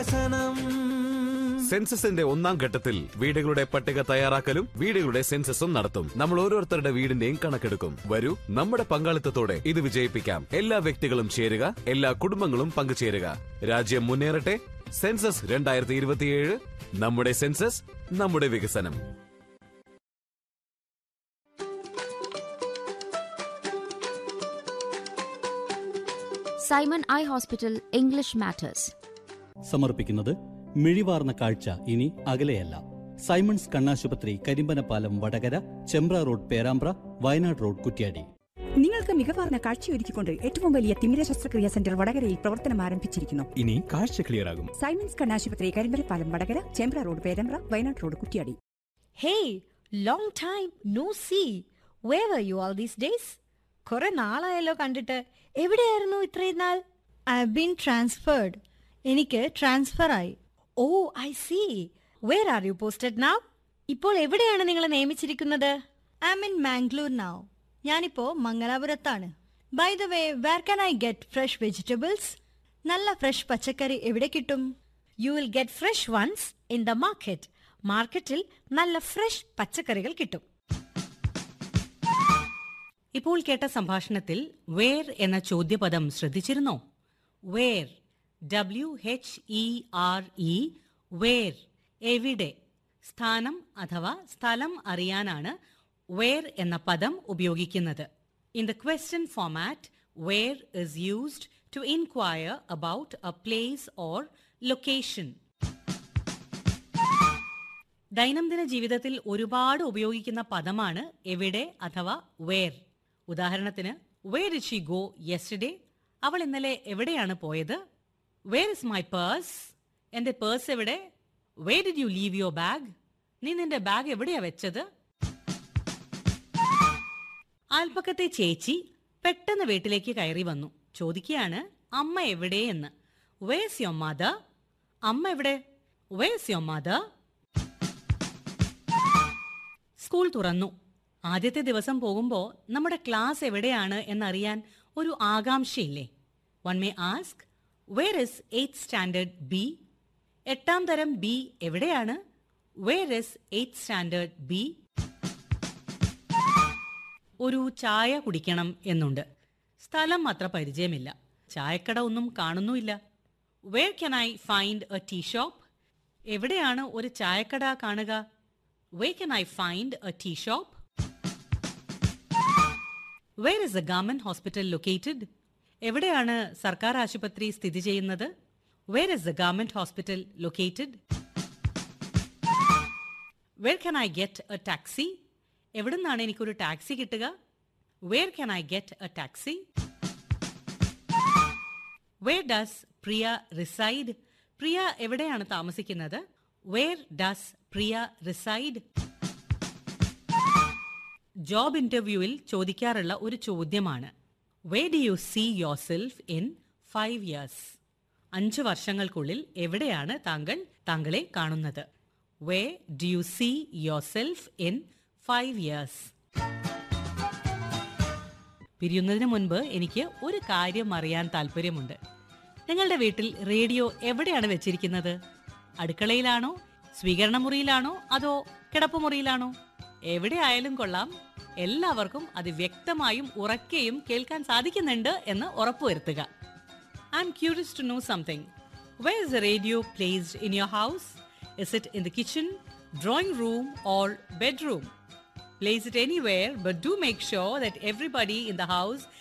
സെൻസസിന്റെ ഒന്നാം ഘട്ടത്തിൽ വീടുകളുടെ പട്ടിക തയ്യാറാക്കലും വീടുകളുടെ സെൻസസും നടത്തും നമ്മൾ ഓരോരുത്തരുടെ വീടിന്റെയും കണക്കെടുക്കും വരൂ നമ്മുടെ പങ്കാളിത്തത്തോടെ ഇത് വിജയിപ്പിക്കാം എല്ലാ വ്യക്തികളും ചേരുക എല്ലാ കുടുംബങ്ങളും പങ്കുചേരുക രാജ്യം മുന്നേറട്ടെ സെൻസസ് രണ്ടായിരത്തി ഇരുപത്തിയേഴ് നമ്മുടെ സെൻസസ് നമ്മുടെ വികസനം Simon eye hospital English matters സമർപ്പിക്കുന്നത് മിഴിവാർന്ന കാഴ്ച ഇനി അകലെയല്ല സൈമൺസ് കണ്ണാശുപത്രി കരിമ്പനപ്പാലം വടകര ചെമ്പ്ര റോഡ് പേരാമ്പ്ര വയനാട് റോഡ് കുറ്റ്യാടി നിങ്ങൾക്ക് മികവാർന്ന കാഴ്ചയൊരുക്കിക്കൊണ്ട് ഏറ്റവും വലിയ തിമിര ശസ്ത്രക്രിയാ സെന്റർ വടകരയിൽ പ്രവർത്തനം ആരംഭിച്ചിരിക്കുന്നു ഇനി കാഴ്ച ക്ലിയർ ആകും സൈമൻസ് കണ്ണാശുപത്രി Karimbalappalam Vadakara Chembra road Perambra Wayanad road Kuttiadi Hey, long time no see. Where were you all these days? കുറെ നാളായല്ലോ കണ്ടിട്ട് എവിടെയായിരുന്നു ഇത്രയും നാൾ ഐ ബീൻ ട്രാൻസ്ഫേർഡ് എനിക്ക് ട്രാൻസ്ഫർ ആയി oh I see where are you posted now ഇപ്പോൾ എവിടെയാണ് നിങ്ങളെ നിയമിച്ചിരിക്കുന്നത് I'm in Mangalore now ഞാനിപ്പോ മംഗലാപുരത്താണ് by the way where can I get fresh vegetables നല്ല ഫ്രഷ് പച്ചക്കറി എവിടെ കിട്ടും you will get fresh ones in the market മാർക്കറ്റിൽ നല്ല ഫ്രഷ് പച്ചക്കറികൾ കിട്ടും ഇപ്പോൾ കേട്ട സംഭാഷണത്തിൽ വേർ എന്ന ചോദ്യപദം ശ്രദ്ധിച്ചിരുന്നോ where W H E R E where എവിടെ സ്ഥാനം അഥവാ സ്ഥലം അറിയാനാണ് വേർ എന്ന പദം ഉപയോഗിക്കുന്നത് in the question format where is used to inquire about a place or location ദൈനംദിന ജീവിതത്തിൽ ഒരുപാട് ഉപയോഗിക്കുന്ന പദമാണ് എവിടെ അഥവാ വേർ ഉദാഹരണത്തിന് where is she go yesterday അവൾ ഇന്നലെ എവിടെയാണ് പോയത് വേർ ഇസ് മൈ പേഴ്സ് എന്റെ പേഴ്സ് എവിടെ where did you leave your bag നീ നിന്റെ ബാഗ് എവിടെയാ വെച്ചത് അയൽപ്പക്കത്തെ ചേച്ചി പെട്ടെന്ന് വീട്ടിലേക്ക് കയറി വന്നു ചോദിക്കുകയാണ് അമ്മ എവിടെ എന്ന് വേഴ്സ് യുവർ മദർ അമ്മ എവിടെ വേഴ്സ് യുവർ മദർ സ്കൂൾ തുറന്നു ആദ്യത്തെ ദിവസം പോകുമ്പോൾ നമ്മുടെ ക്ലാസ് എവിടെയാണ് എന്നറിയാൻ ഒരു ആകാംക്ഷയില്ലേ one may ask where is eighth standard B എട്ടാം തരം ബി എവിടെയാണ് where is eighth standard B ഒരു ചായ കുടിക്കണം എന്നുണ്ട് സ്ഥലം അത്ര പരിചയമില്ല ചായക്കട ഒന്നും കാണുന്നുമില്ല where can I find a tea shop എവിടെയാണ് ഒരു ചായക്കട കാണുക where can I find a tea shop where is a government hospital located എവിടെയാണ് സർക്കാർ ആശുപത്രി സ്ഥിതി ചെയ്യുന്നത് where is a government hospital located where can I get a taxi എവിടെ നിന്നാണ് എനിക്കൊരു ടാക്സി കിട്ടുക where can I get a taxi where does Priya reside Priya എവിടെയാണ് താമസിക്കുന്നത് where does Priya reside job ഇന്റർവ്യൂവിൽ ചോദിക്കാറുള്ള ഒരു ചോദ്യമാണ് where do you see yourself in five years അഞ്ച് വർഷങ്ങൾക്കുള്ളിൽ എവിടെയാണ് താങ്കൾ താങ്കളെ കാണുന്നത് where do you see yourself in five years പിരിയുന്നതിന് മുൻപ് എനിക്ക് ഒരു കാര്യം അറിയാൻ താല്പര്യമുണ്ട് നിങ്ങളുടെ വീട്ടിൽ റേഡിയോ എവിടെയാണ് വെച്ചിരിക്കുന്നത് അടുക്കളയിലാണോ സ്വീകരണ മുറിയിലാണോ അതോ കിടപ്പുമുറിയിലാണോ എവിടെ ആയാലും കൊള്ളാം എല്ലാവർക്കും അത് വ്യക്തമായും ഉറക്കെയും കേൾക്കാൻ സാധിക്കുന്നുണ്ട് എന്ന് ഉറപ്പുവരുത്തുക I'm curious to know something Where is the radio placed in your house? Is it in the kitchen, drawing room, or bedroom? Place it anywhere, but do make sure that everybody in the house